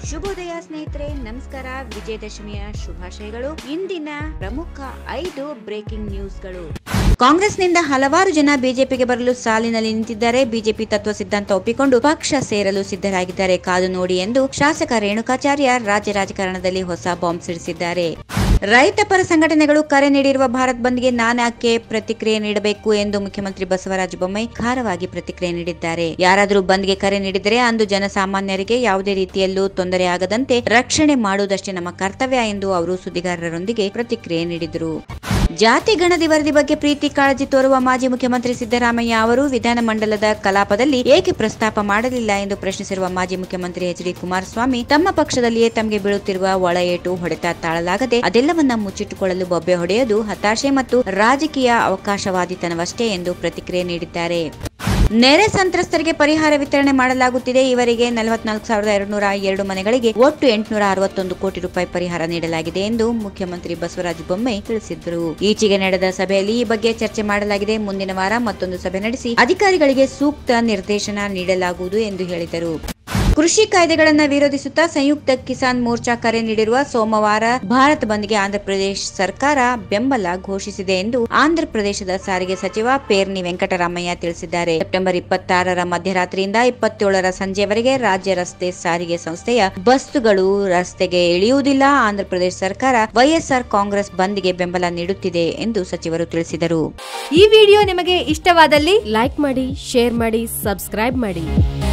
ಶುಭೋದಯ ಸ್ನೇಹಿತರೆ ನಮಸ್ಕಾರ ವಿಜಯದಶಮಿಯ ಶುಭಾಶಯಗಳು ಇಂದಿನ ಪ್ರಮುಖ ಐದು ಬ್ರೇಕಿಂಗ್ ನ್ಯೂಸ್ಗಳು ಕಾಂಗ್ರೆಸ್ನಿಂದ ಹಲವಾರು ಜನ ಬಿಜೆಪಿಗೆ ಬರಲು ಸಾಲಿನಲ್ಲಿ ನಿಂತಿದ್ದಾರೆ ಬಿಜೆಪಿ ತತ್ವ ಸಿದ್ಧಾಂತ ಒಪ್ಪಿಕೊಂಡು ಪಕ್ಷ ಸೇರಲು ಸಿದ್ಧರಾಗಿದ್ದಾರೆ ಕಾದು ನೋಡಿ ಎಂದು ಶಾಸಕ ರೇಣುಕಾಚಾರ್ಯ ರಾಜ್ಯ ರಾಜಕಾರಣದಲ್ಲಿ ಹೊಸ ಬಾಂಬ್ ಸಿಡಿಸಿದ್ದಾರೆ ರೈತ ಪರ ಸಂಘಟನೆಗಳು ಕರೆ ನೀಡಿರುವ ಭಾರತ್ ಬಂದ್ಗೆ ನಾನಾಕೆ ಪ್ರತಿಕ್ರಿಯೆ ನೀಡಬೇಕು ಎಂದು ಮುಖ್ಯಮಂತ್ರಿ ಬಸವರಾಜ ಬೊಮ್ಮಾಯಿ ಖಾರವಾಗಿ ಪ್ರತಿಕ್ರಿಯೆ ನೀಡಿದ್ದಾರೆ ಯಾರಾದರೂ ಬಂದ್ಗೆ ಕರೆ ನೀಡಿದರೆ ಅಂದು ಜನಸಾಮಾನ್ಯರಿಗೆ ಯಾವುದೇ ರೀತಿಯಲ್ಲೂ ತೊಂದರೆ ಆಗದಂತೆ ರಕ್ಷಣೆ ಮಾಡುವುದಷ್ಟೇ ನಮ್ಮ ಕರ್ತವ್ಯ ಎಂದು ಅವರು ಸುದ್ದಿಗಾರರೊಂದಿಗೆ ಪ್ರತಿಕ್ರಿಯೆ ನೀಡಿದರು ಜಾತಿ ಗಣತಿ ವರದಿ ಬಗ್ಗೆ ಪ್ರೀತಿ ಕಾಳಜಿ ತೋರುವ ಮಾಜಿ ಮುಖ್ಯಮಂತ್ರಿ ಸಿದ್ದರಾಮಯ್ಯ ಅವರು ವಿಧಾನಮಂಡಲದ ಕಲಾಪದಲ್ಲಿ ಏಕೆ ಪ್ರಸ್ತಾಪ ಮಾಡಲಿಲ್ಲ ಎಂದು ಪ್ರಶ್ನಿಸಿರುವ ಮಾಜಿ ಮುಖ್ಯಮಂತ್ರಿ ಎಚ್ ಡಿ ಕುಮಾರಸ್ವಾಮಿ ತಮ್ಮ ಪಕ್ಷದಲ್ಲಿಯೇ ತಮಗೆ ಬೀಳುತ್ತಿರುವ ಒಳ ಏಟು ಹೊಡೆತ ತಾಳಲಾಗದೆ ಅದೆಲ್ಲವನ್ನ ಮುಚ್ಚಿಟ್ಟುಕೊಳ್ಳಲು ಬೊಬ್ಬೆ ಹೊಡೆಯುವುದು ಹತಾಶೆ ಮತ್ತು ರಾಜಕೀಯ ಅವಕಾಶವಾದಿತನವಷ್ಟೇ ಎಂದು ಪ್ರತಿಕ್ರಿಯೆ ನೀಡಿದ್ದಾರೆ ನೆರೆ ಸಂತ್ರಸ್ತರಿಗೆ ಪರಿಹಾರ ವಿತರಣೆ ಮಾಡಲಾಗುತ್ತಿದೆ ಇವರಿಗೆ ನಲವತ್ನಾಲ್ಕು ಸಾವಿರದ ಎರಡುನೂರ ಎರಡು ಮನೆಗಳಿಗೆ ಒಟ್ಟು ಎಂಟುನೂರ ಅರವತ್ತೊಂದು ಕೋಟಿ ರೂಪಾಯಿ ಪರಿಹಾರ ನೀಡಲಾಗಿದೆ ಎಂದು ಮುಖ್ಯಮಂತ್ರಿ ಬಸವರಾಜ ಬೊಮ್ಮಾಯಿ ತಿಳಿಸಿದರು ಈಚೆಗೆ ನಡೆದ ಸಭೆಯಲ್ಲಿ ಈ ಬಗ್ಗೆ ಚರ್ಚೆ ಮಾಡಲಾಗಿದೆ ಮುಂದಿನ ವಾರ ಮತ್ತೊಂದು ಸಭೆ ನಡೆಸಿ ಅಧಿಕಾರಿಗಳಿಗೆ ಸೂಕ್ತ ನಿರ್ದೇಶನ ನೀಡಲಾಗುವುದು ಎಂದು ಹೇಳಿದರು ಕೃಷಿ ಕಾಯ್ದೆಗಳನ್ನು ವಿರೋಧಿಸುತ್ತಾ ಸಂಯುಕ್ತ ಕಿಸಾನ್ ಮೋರ್ಚಾ ಕರೆ ನೀಡಿರುವ ಸೋಮವಾರ ಭಾರತ್ ಬಂದ್ಗೆ ಆಂಧ್ರಪ್ರದೇಶ ಸರ್ಕಾರ ಬೆಂಬಲ ಘೋಷಿಸಿದೆ ಎಂದು ಆಂಧ್ರಪ್ರದೇಶದ ಸಾರಿಗೆ ಸಚಿವ ಪೇರ್ನಿ ವೆಂಕಟರಾಮಯ್ಯ ತಿಳಿಸಿದ್ದಾರೆ ಸೆಪ್ಟೆಂಬರ್ ಇಪ್ಪತ್ತಾರರ ಮಧ್ಯರಾತ್ರಿಯಿಂದ ಇಪ್ಪತ್ತೇಳರ ಸಂಜೆವರೆಗೆ ರಾಜ್ಯ ರಸ್ತೆ ಸಾರಿಗೆ ಸಂಸ್ಥೆಯ ಬಸ್ಸುಗಳು ರಸ್ತೆಗೆ ಇಳಿಯುವುದಿಲ್ಲ ಆಂಧ್ರಪ್ರದೇಶ ಸರ್ಕಾರ ವೈಎಸ್ಆರ್ ಕಾಂಗ್ರೆಸ್ ಬಂದ್ಗೆ ಬೆಂಬಲ ನೀಡುತ್ತಿದೆ ಎಂದು ಸಚಿವರು ತಿಳಿಸಿದರು ಈ ವಿಡಿಯೋ ನಿಮಗೆ ಇಷ್ಟವಾದಲ್ಲಿ ಲೈಕ್ ಮಾಡಿ ಶೇರ್ ಮಾಡಿ ಸಬ್ಸ್ಕ್ರೈಬ್ ಮಾಡಿ